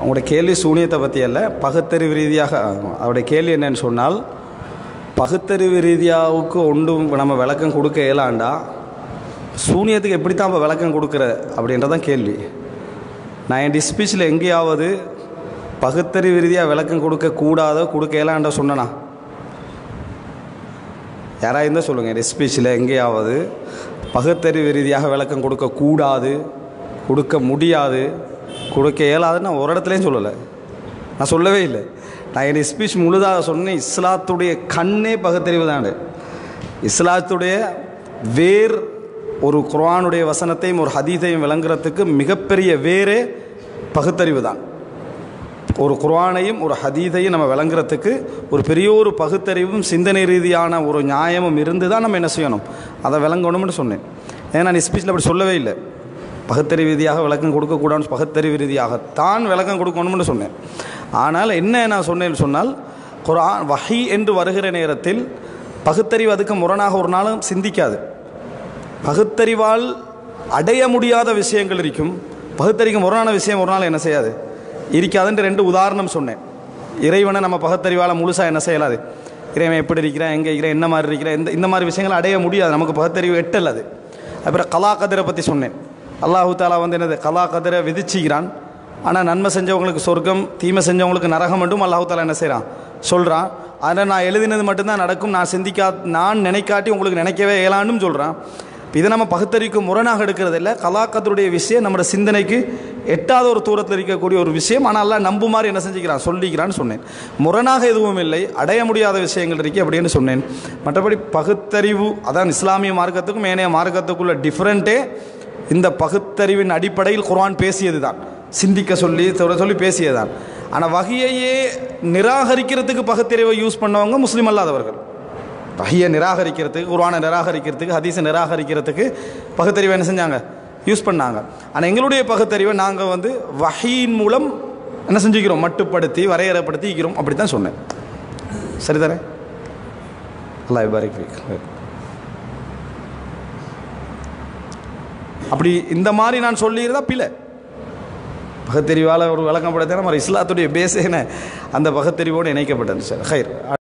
அவங்களோட கேள்வி சூனியத்தை பற்றி அல்ல பகுத்தறிவு ரீதியாக அவருடைய கேள்வி என்னன்னு சொன்னால் பகுத்தறிவு ரீதியாவுக்கு ஒன்றும் நம்ம விளக்கம் கொடுக்க இயலாண்டா சூனியத்துக்கு எப்படி தான் இப்போ விளக்கம் கொடுக்குற அப்படின்றதான் கேள்வி நான் என் டிஸ்பீச்சில் எங்கேயாவது பகுத்தறிவு ரீதியாக விளக்கம் கொடுக்க கூடாதோ கொடுக்க இயலாண்ட சொன்னனா யாராக இருந்தால் சொல்லுங்கள் என் ஸ்பீச்சில் எங்கேயாவது பகுத்தறிவு ரீதியாக விளக்கம் கொடுக்கக்கூடாது கொடுக்க முடியாது கொடுக்க இயலாதுன்னு நான் ஒரு இடத்துலையும் சொல்லலை நான் சொல்லவே இல்லை நான் என் ஸ்பீச் முழுதாக சொன்னேன் இஸ்லாத்துடைய கண்ணே பகுத்தறிவு தான் இஸ்லாத்துடைய வேர் ஒரு குர்ஆனுடைய வசனத்தையும் ஒரு ஹதீஸையும் விளங்குறதுக்கு மிகப்பெரிய வேரே பகுத்தறிவு தான் ஒரு குர்ஆனையும் ஒரு ஹதீதையும் நம்ம விளங்குறதுக்கு ஒரு பெரிய ஒரு பகுத்தறிவும் சிந்தனை ரீதியான ஒரு நியாயமும் இருந்து தான் நம்ம என்ன செய்யணும் அதை விளங்கணும்னு சொன்னேன் ஏன்னா நான் ஸ்பீச்சில் அப்படி சொல்லவே இல்லை பகுத்தறிவு ரீதியாக விளக்கம் கொடுக்கக்கூடாதுன்னு பகுத்தறிவு ரீதியாகத்தான் விளக்கம் கொடுக்கணும்னு சொன்னேன் ஆனால் என்ன நான் சொன்னேன்னு சொன்னால் குர்ஆன் வஹி என்று வருகிற நேரத்தில் பகுத்தறிவு அதுக்கு முரணாக ஒரு நாளும் சிந்திக்காது பகுத்தறிவால் அடைய முடியாத விஷயங்கள் இருக்கும் பகுத்தறிக்கு முரணான விஷயம் ஒரு நாள் என்ன செய்யாது இருக்காதுன்ற ரெண்டு உதாரணம் சொன்னேன் இறைவனை நம்ம பகுத்தறிவால் முழுசாக என்ன செய்யலாது இறைவன் எப்படி இருக்கிறான் எங்கே இருக்கிறான் என்ன மாதிரி இருக்கிறான் இந்த இந்த மாதிரி விஷயங்களை அடைய முடியாது நமக்கு பகுத்தறிவு எட்டல் அது அப்புறம் கலா கதிரை பற்றி சொன்னேன் அல்லாஹு தாலா வந்து என்னது கலா கதிரை விதிச்சுக்கிறான் ஆனால் நன்மை செஞ்சவங்களுக்கு சொர்க்கம் தீமை செஞ்சவங்களுக்கு நரகம் மட்டும் அல்லாஹு தாலா என்ன செய்கிறான் சொல்கிறான் அதில் நான் எழுதினது மட்டும்தான் நடக்கும் நான் சிந்திக்கா நான் நினைக்காட்டி உங்களுக்கு நினைக்கவே இயலான்னு சொல்கிறான் இதை நம்ம பகுத்தறிவுக்கு முரணாக எடுக்கிறது இல்லை கலாக்கத்தருடைய விஷயம் நம்மளோட சிந்தனைக்கு எட்டாத ஒரு தூரத்தில் இருக்கக்கூடிய ஒரு விஷயம் ஆனால் எல்லாம் நம்புமாறு என்ன செஞ்சுக்கிறான் சொல்லிக்கிறான்னு சொன்னேன் முரணாக எதுவும் இல்லை அடைய முடியாத விஷயங்கள் இருக்கு அப்படின்னு சொன்னேன் மற்றபடி பகுத்தறிவு அதான் இஸ்லாமிய மார்க்கத்துக்கும் ஏனைய மார்க்கத்துக்குள்ள டிஃப்ரெண்ட்டே இந்த பகுத்தறிவின் அடிப்படையில் குர்ஆன் பேசியது தான் சிந்திக்க சொல்லி சொல்ல சொல்லி பேசியது தான் ஆனால் வகையையே நிராகரிக்கிறதுக்கு பகுத்தறிவை யூஸ் பண்ணவங்க முஸ்லீம் அல்லாதவர்கள் வகையை நிராகரிக்கிறதுக்கு குர்ஆனை நிராகரிக்கிறதுக்கு ஹதீஸை நிராகரிக்கிறதுக்கு பகுத்தறிவை என்ன செஞ்சாங்க யூஸ் பண்ணாங்க ஆனால் எங்களுடைய பகுத்தறிவை நாங்கள் வந்து வகையின் மூலம் என்ன செஞ்சுக்கிறோம் மட்டுப்படுத்தி வரையறைப்படுத்தி இருக்கிறோம் அப்படி தான் சொன்னேன் சரிதானே அல்லாஹ் பாரிக் ஃபீக். அப்படி இந்த மாதிரி நான் சொல்லியிருந்தா பிழை பகுத்தறிவால் ஒரு விளக்கம் படுத்தினா நம்ம இஸ்லாத்துடைய பேசேன அந்த பகுத்தறிவோடு இணைக்கப்பட்டது சார் ஹைர்